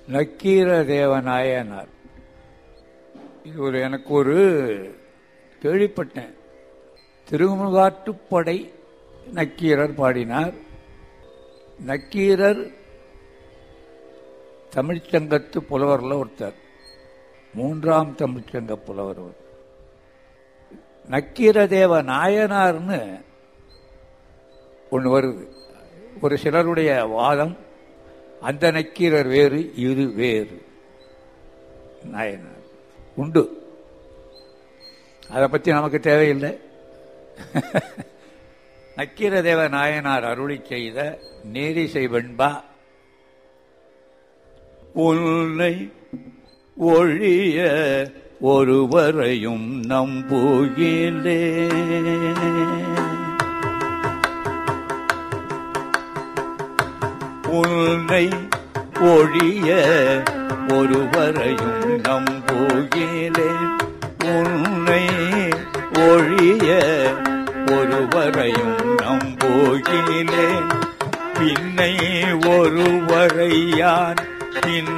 நக்கீர தேவநாயனார் இது ஒரு எனக்கு ஒரு கேள்விப்பட்டேன் திருமுகாட்டுப்படை நக்கீரர் பாடினார் நக்கீரர் தமிழ்ச்சங்கத்து புலவரில் ஒருத்தர் மூன்றாம் தமிழ்ச்சங்க புலவர் அவர். நக்கீரதேவ நாயனார்னு ஒன்று வருது ஒரு சிலருடைய வாதம் அந்த நக்கீரர் வேறு இது வேறு நாயனார் உண்டு அதை பற்றி நமக்கு தேவையில்லை நக்கீரதேவ நாயனார் அருளி செய்த நேரிசை வெண்பா உன்னை ஒழிய ஒருவரையும் நம்புகிலே உன்னை ஒழிய ஒருவரையும் நம்புகிலே உன்னை ஒழிய ஒருவரையும் நம்புகிலே பின்னை ஒருவரையான் பின்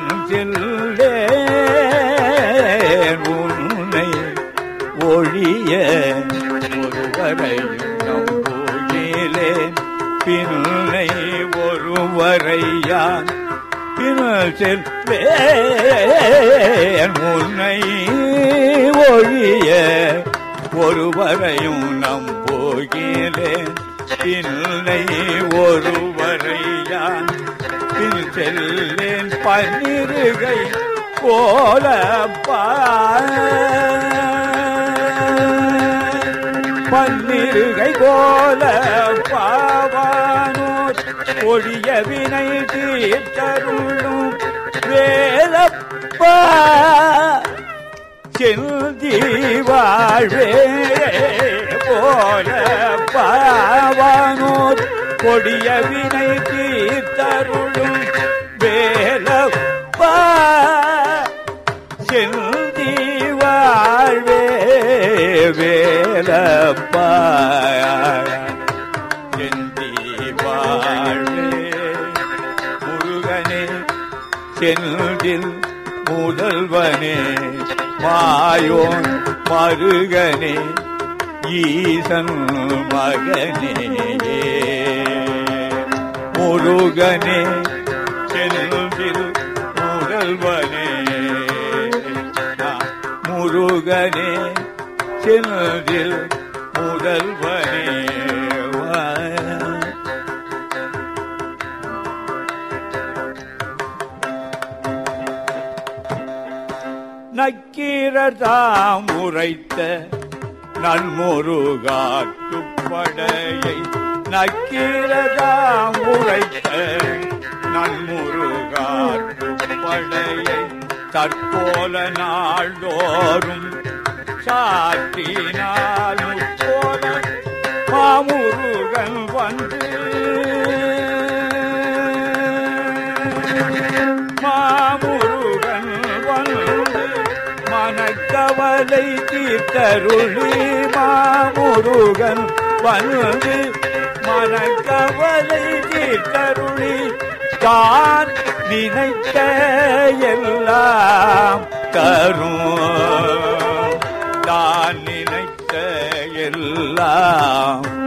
செல்லேன் உன்னை ஒழிய ஒருவரையும் நம்புகிலேன் பின்னை ஒருவரையான் பின் செல்வேன் உன்னை ஒழிய ஒருவரையும் நம்புகிலேன் பின்னை ஒருவரையான் பின் செல்லேன் பன்னிருகை போல பன்னிருகை போல பாவானோ ஒழிய வினை தீர்த்தருளும் வேலப்பா செல்தி வாழ்வே போல பாவானோர் கொடிய வினை தீர்த்தருளும் வேலப்பா செல்தி வாழ்வே வேலப்பா செல்தி வாழ்வே முருகனே செல்தில் முதல்வனே மாயோன் மருகனே ஈசன் மகனே முருகனே செல்வில் முதல்வனே முருகனே செல்வில் முதல்வனே வா. நக்கீரர் தாம் உரைத்த நன்முருகாட்டுப்படையை நக்கீரர் தாம் உரைத்த நன்முருகாட்டுப்படையை தற்போல நாள்தோறும் சாத்தினால் முற்போல மாமுருகன் வந்து மாமுருகன் வந்து மனக்கவலை தீர்த்தருளி மாமுருகன் வந்து மனக்கவலை தீர்த்தருளி தான் நினைத்த எல்லாம் தரும் தான் நினைத்த எல்லாம்